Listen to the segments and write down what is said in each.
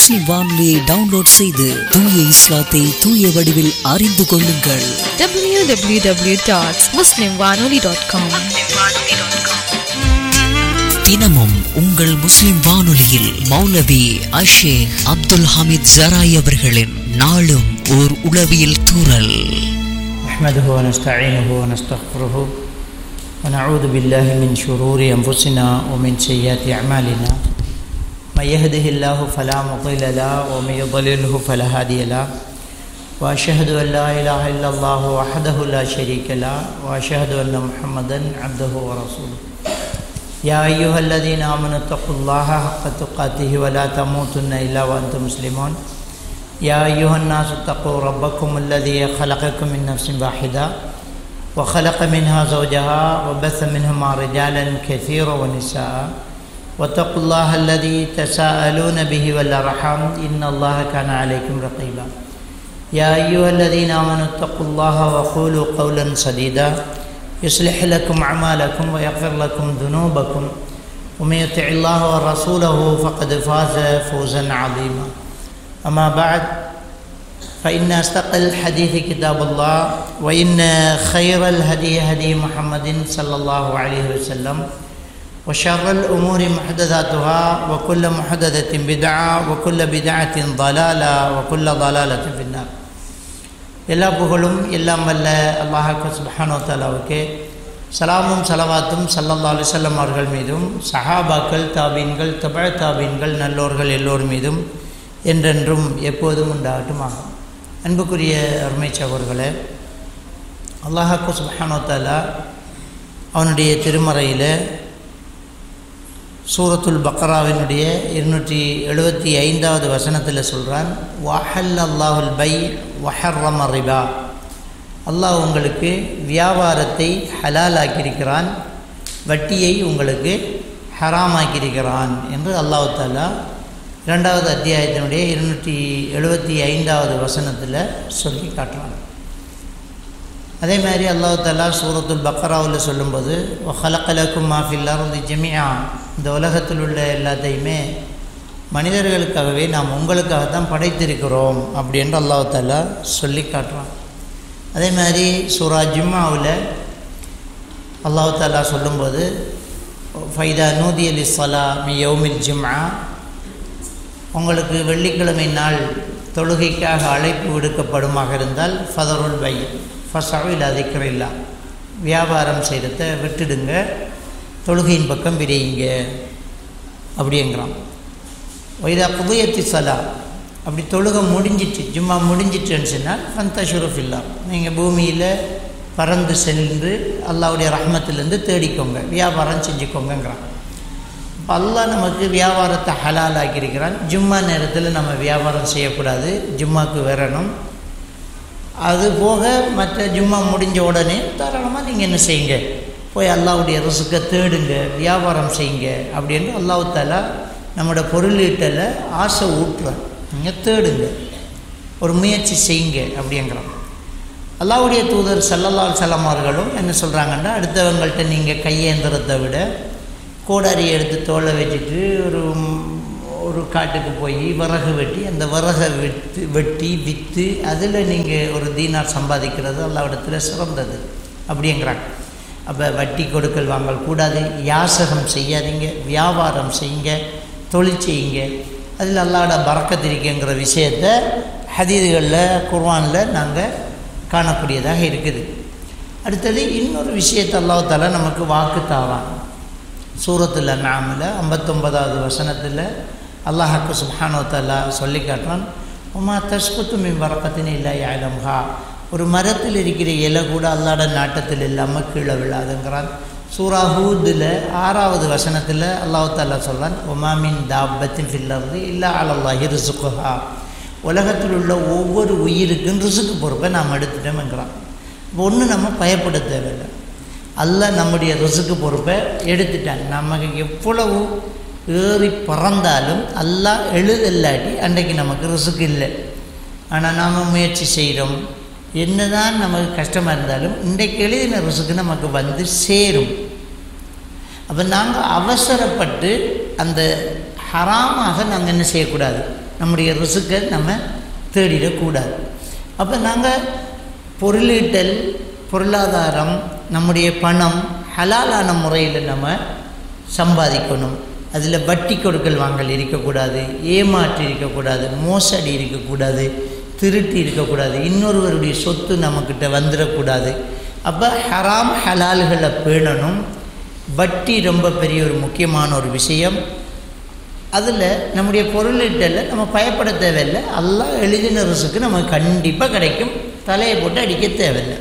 முஸ்லிம் வானொலியை டவுன்லோட் செய்து தூய இஸ்லாத்தை தூய வடிவில் அறிந்து கொள்ளுங்கள் www.muslimwanoli.com தினமும் உங்கள் முஸ்லிம் வானொலியில் மௌலவி அஷேக் அப்துல் ஹமீத் ஜராய் அவர்களின் நாளும் ஓர் உளவியல் தூறல் نحمده ونستعينه ونستغفره ونعوذ بالله من شرور أنفسنا ومن سيئات أعمالنا من يهده الله فلا مضل له ومن يضلله فلا هادي له وأشهد أن لا إله إلا الله وحده لا شريك له وأشهد أن محمدا عبده ورسوله يا أيها الذين آمنوا اتقوا الله حق تقاته ولا تموتن إلا وأنتم مسلمون يا أيها الناس اتقوا ربكم الذي خلقكم من نفس واحدة وخلق منها زوجها وبث منهما رجالا كثيرا ونساء واتقوا الله الذي تساءلون به والأرحام إن الله كان عليكم رقيبا يا أيها الذين آمنوا اتقوا الله وقولوا قولا سديدا يصلح لكم أعمالكم ويغفر لكم ذنوبكم ومن يطع الله ورسوله فقد فاز فوزا عظيما أما بعد فإن أصدق الحديث كتاب الله وإن خير الهدي هدي محمد صلى الله عليه وسلم وشر الأمور محدثاتها وكل محدثة بدعة وكل بدعة ضلالة وكل ضلالة في النار எல்லா புகழும் எல்லாம் வல்ல அல்லாஹாக்கு சுபஹானோ தாலாவுக்கு சலாமும் சலவாத்தும் சல்லல்லா அலிசல்லம் அவர்கள் மீதும் சஹாபாக்கள் தாபீன்கள் தபழ தாபீன்கள் நல்லோர்கள் எல்லோர் மீதும் என்றென்றும் எப்போதும் உண்டாகட்டுமாகும் அன்புக்குரிய அருமை சகோர்களே அல்லாஹாக்கு சுபஹானோ தாலா அவனுடைய திருமறையில் சூரத்துல் பக்ராவினுடைய இருநூற்றி எழுபத்தி ஐந்தாவது வசனத்தில் சொல்கிறான் வஹல் அல்லாஹுல் பை வஹர்ரம ரிபா அல்லாஹ் உங்களுக்கு வியாபாரத்தை ஹலாலாக்கியிருக்கிறான் வட்டியை உங்களுக்கு ஹராமாக்கியிருக்கிறான் என்று அல்லாஹு தாலா இரண்டாவது அத்தியாயத்தினுடைய இருநூற்றி எழுபத்தி ஐந்தாவது வசனத்தில் சொல்லி காட்டுறான் அதே மாதிரி அல்லாஹு தாலா சூரத்துல் பக்ராவில் சொல்லும்போது ஹலக்கலக்கும் மாஃபில்லாருந்து ஜெமியா இந்த உலகத்தில் உள்ள எல்லாத்தையுமே மனிதர்களுக்காகவே நாம் உங்களுக்காகத்தான் படைத்திருக்கிறோம் அப்படின்ற அல்லாஹு தாலா சொல்லி காட்டுறான் அதே மாதிரி சூரா ஜிம்மாவில் அல்லாஹு தாலா சொல்லும்போது ஃபைதா நூதி அலி சலா மி யௌமில் ஜிம்மா உங்களுக்கு வெள்ளிக்கிழமை நாள் தொழுகைக்காக அழைப்பு விடுக்கப்படுமாக இருந்தால் ஃபதருல் பை ஃபசாவில் அதிக்கரில்லா வியாபாரம் செய்கிறத விட்டுடுங்க தொழுகையின் பக்கம் விரையுங்க அப்படிங்கிறான் வைதா புதையத்தி சலா அப்படி தொழுகை முடிஞ்சிட்டு ஜும்மா முடிஞ்சிட்டுன்னு சொன்னால் ஃபந்தஷுரஃப் இல்லா நீங்கள் பூமியில் பறந்து சென்று அல்லாவுடைய ரஹ்மத்திலேருந்து தேடிக்கோங்க வியாபாரம் செஞ்சுக்கோங்கங்கிறான் இப்போ அல்லாஹ் நமக்கு வியாபாரத்தை ஹலால் ஆக்கியிருக்கிறான் ஜும்மா நேரத்தில் நம்ம வியாபாரம் செய்யக்கூடாது ஜும்மாக்கு வரணும் அது போக மற்ற ஜும்மா முடிஞ்ச உடனே தாராளமாக நீங்கள் என்ன செய்யுங்க போய் அல்லாவுடைய ரிசுக்கை தேடுங்க வியாபாரம் செய்யுங்க அப்படின்னு அல்லாஹு தாலா நம்மளோட பொருளீட்டில் ஆசை ஊட்டுறான் நீங்கள் தேடுங்க ஒரு முயற்சி செய்யுங்க அப்படிங்கிறான் அல்லாவுடைய தூதர் சல்லல்லால் சலம் அவர்களும் என்ன சொல்கிறாங்கன்னா அடுத்தவங்கள்ட்ட நீங்கள் கையேந்திரத்தை விட கோடாரி எடுத்து தோலை வச்சுட்டு ஒரு ஒரு காட்டுக்கு போய் விறகு வெட்டி அந்த விறகை வெட்டு வெட்டி விற்று அதில் நீங்கள் ஒரு தீனார் சம்பாதிக்கிறது அல்லாவிடத்தில் சிறந்தது அப்படிங்கிறாங்க அப்போ வட்டி கொடுக்கல் வாங்கல் கூடாது யாசகம் செய்யாதீங்க வியாபாரம் செய்யுங்க தொழில் செய்யுங்க அதில் அல்லாட பறக்கத்திருக்குங்கிற விஷயத்தை ஹதீதுகளில் குர்வானில் நாங்கள் காணக்கூடியதாக இருக்குது அடுத்தது இன்னொரு விஷயத்தை அல்லாஹால நமக்கு வாக்கு தாரான் சூரத்தில் நாமில் ஐம்பத்தொன்பதாவது வசனத்தில் அல்லாஹாக்கு சுப்ஹானோ தல்லா சொல்லி காட்டுறான் உமா தஸ்குத்து மின் வரக்கத்தின் இல்லை ஆயிலம்ஹா ஒரு மரத்தில் இருக்கிற இலை கூட அல்லாட நாட்டத்தில் இல்லாமல் கீழே விழாதுங்கிறான் சூரா ஹூதில் ஆறாவது வசனத்தில் அல்லாஹு தாலா சொல்கிறான் ஒமாமின் தாபத்தின் ஃபில்லர்து இல்லை அலல்லாஹி ரிசுக்குஹா உலகத்தில் உள்ள ஒவ்வொரு உயிருக்கும் ரிசுக்கு பொறுப்பை நாம் எடுத்துட்டோம்ங்கிறான் இப்போ ஒன்றும் நம்ம பயப்பட தேவையில்லை அல்லாஹ் நம்முடைய ரிசுக்கு பொறுப்பை எடுத்துட்டான் நமக்கு எவ்வளவு ஏறி பறந்தாலும் அல்லாஹ் எழுதல்லாட்டி அன்றைக்கு நமக்கு ரிசுக்கு இல்லை ஆனால் நாம் முயற்சி செய்கிறோம் என்னதான் நமக்கு கஷ்டமாக இருந்தாலும் இன்றைக்கு எழுதின ரிசுக்கு நமக்கு வந்து சேரும் அப்போ நாங்கள் அவசரப்பட்டு அந்த ஹராமாக நாங்கள் என்ன செய்யக்கூடாது நம்முடைய ரிசுக்கை நம்ம தேடிடக்கூடாது அப்போ நாங்கள் பொருளீட்டல் பொருளாதாரம் நம்முடைய பணம் ஹலாலான முறையில் நம்ம சம்பாதிக்கணும் அதில் வட்டி கொடுக்கல் வாங்கல் இருக்கக்கூடாது ஏமாற்றி இருக்கக்கூடாது மோசடி இருக்கக்கூடாது திருட்டி இருக்கக்கூடாது இன்னொருவருடைய சொத்து நம்மக்கிட்ட வந்துடக்கூடாது அப்போ ஹராம் ஹலால்களை பேணணும் வட்டி ரொம்ப பெரிய ஒரு முக்கியமான ஒரு விஷயம் அதில் நம்முடைய பொருளீட்டலில் நம்ம பயப்பட தேவையில்லை எல்லாம் எழுதின ரிசுக்கு நமக்கு கண்டிப்பாக கிடைக்கும் தலையை போட்டு அடிக்க தேவையில்லை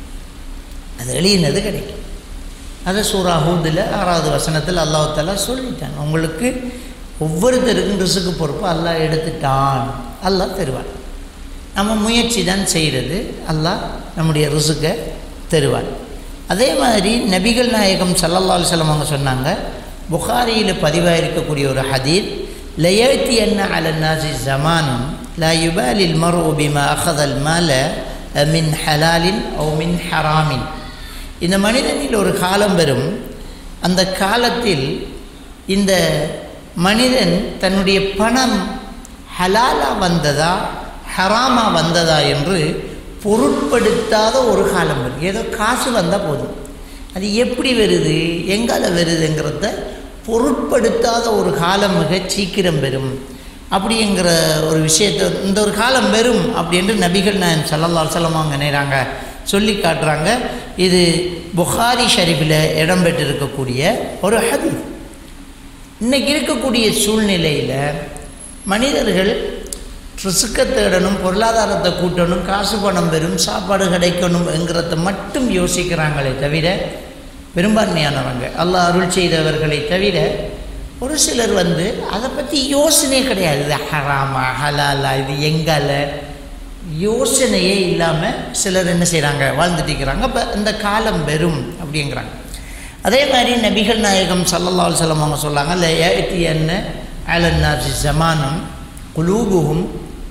அது எழுதினது கிடைக்கும் அதை சூரா ஹூதில் ஆறாவது வசனத்தில் அல்லாஹாலா சொல்லிட்டான் உங்களுக்கு ஒவ்வொருத்தருக்கும் ரிசுக்கு பொறுப்பு அல்லாஹ் எடுத்துட்டான் அல்லாஹ் தருவான் நம்ம முயற்சி தான் செய்கிறது அல்லாஹ் நம்முடைய ரிசுக்கை தருவான் அதே மாதிரி நபிகள் நாயகம் சல்லல்லா அலுவலம் அவங்க சொன்னாங்க புகாரியில் பதிவாக இருக்கக்கூடிய ஒரு ஹதீர் லயத்தி என்ன அலன்னாசி ஜமானும் லா யுபாலில் மரு பிமா அஹதல் மால மின் ஹலாலின் ஓ மின் ஹராமின் இந்த மனிதனில் ஒரு காலம் வரும் அந்த காலத்தில் இந்த மனிதன் தன்னுடைய பணம் ஹலாலா வந்ததா ஹராமா வந்ததா என்று பொருட்படுத்தாத ஒரு காலம் வரும் ஏதோ காசு வந்தால் போதும் அது எப்படி வருது எங்கால வருதுங்கிறத பொருட்படுத்தாத ஒரு காலம் மிக சீக்கிரம் வரும் அப்படிங்கிற ஒரு விஷயத்தை இந்த ஒரு காலம் வரும் அப்படின்ட்டு நபிகள் நான் சல்லல்லா சொல்லமாங்க நேராங்க சொல்லி காட்டுறாங்க இது புகாரி ஷரீஃபில் இடம்பெற்றிருக்கக்கூடிய ஒரு ஹதீஸ் இன்றைக்கி இருக்கக்கூடிய சூழ்நிலையில் மனிதர்கள் ரிசுக்கை தேடணும் பொருளாதாரத்தை கூட்டணும் காசு பணம் பெறும் சாப்பாடு கிடைக்கணும் என்கிறத மட்டும் யோசிக்கிறாங்களே தவிர பெரும்பான்மையானவங்க அல்லாஹ் அருள் செய்தவர்களை தவிர ஒரு சிலர் வந்து அதை பற்றி யோசனையே கிடையாது இது ஹராமா ஹலாலா இது எங்கால யோசனையே இல்லாமல் சிலர் என்ன செய்கிறாங்க வாழ்ந்துட்டு இருக்கிறாங்க அப்போ இந்த காலம் வெறும் அப்படிங்கிறாங்க அதே மாதிரி நபிகள் நாயகம் சல்லல்லா செல்லம் அவங்க சொல்லாங்க இல்லை ஏத்தி என்ன அலன்னாசி ஜமானம் குலூபுகும்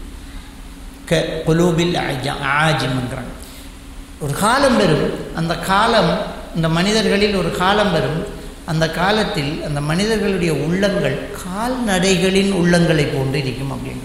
க குலூபில் ஆஜிம்ங்கிறாங்க ஒரு காலம் வரும் அந்த காலம் இந்த மனிதர்களில் ஒரு காலம் வரும் அந்த காலத்தில் அந்த மனிதர்களுடைய உள்ளங்கள் கால்நடைகளின் உள்ளங்களை போன்று இருக்கும் அப்படின்னு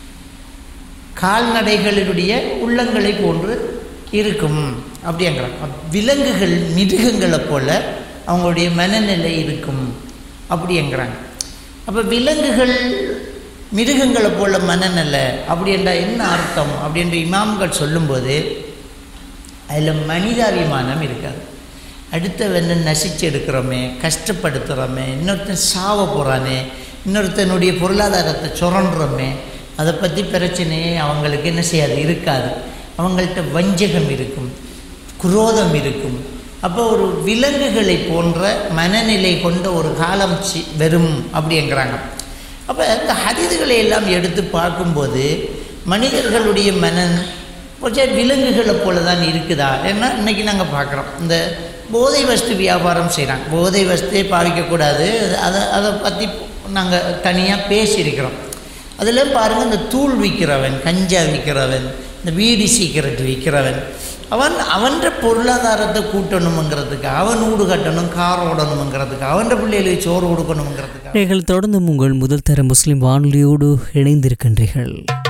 கால்நடைகளினுடைய உள்ளங்களை போன்று இருக்கும் அப்படிங்கிறாங்க விலங்குகள் மிருகங்களை போல அவங்களுடைய மனநிலை இருக்கும் அப்படிங்கிறாங்க அப்போ விலங்குகள் மிருகங்களை போல மனநிலை அப்படின்றா என்ன அர்த்தம் அப்படின்ற இமாம்கள் சொல்லும்போது அதில் மனிதாபிமானம் இருக்காது அடுத்தவனை நசிச்சு எடுக்கிறோமே கஷ்டப்படுத்துகிறோமே இன்னொருத்தன் சாவ போகிறானே இன்னொருத்தனுடைய பொருளாதாரத்தை சுரண்டுறோமே அதை பற்றி பிரச்சனையே அவங்களுக்கு என்ன செய்யாது இருக்காது அவங்கள்ட்ட வஞ்சகம் இருக்கும் குரோதம் இருக்கும் அப்போ ஒரு விலங்குகளை போன்ற மனநிலை கொண்ட ஒரு காலம் சி வரும் அப்படிங்கிறாங்க அப்போ இந்த ஹரிதுகளை எல்லாம் எடுத்து பார்க்கும்போது மனிதர்களுடைய மனன் கொஞ்சம் விலங்குகளை போல தான் இருக்குதா ஏன்னா இன்றைக்கி நாங்கள் பார்க்குறோம் இந்த போதை வஸ்து வியாபாரம் செய்கிறாங்க போதை வஸ்துவே பாவிக்கக்கூடாது அதை அதை பற்றி நாங்கள் தனியாக பேசியிருக்கிறோம் அதில் பாருங்கள் இந்த தூள் விற்கிறவன் கஞ்சா விற்கிறவன் இந்த வீடி சீக்கிரட் விற்கிறவன் அவன் அவன்ற பொருளாதாரத்தை கூட்டணுங்கிறதுக்கு அவன் வீடு கட்டணும் கார் ஓடணுங்கிறதுக்கு அவன்ற பிள்ளைகளுக்கு சோறு கொடுக்கணுங்கிறதுக்கு நீங்கள் தொடர்ந்து உங்கள் முதல் தர முஸ்லிம் வானொலியோடு இணைந்திருக்கின்றீர்கள்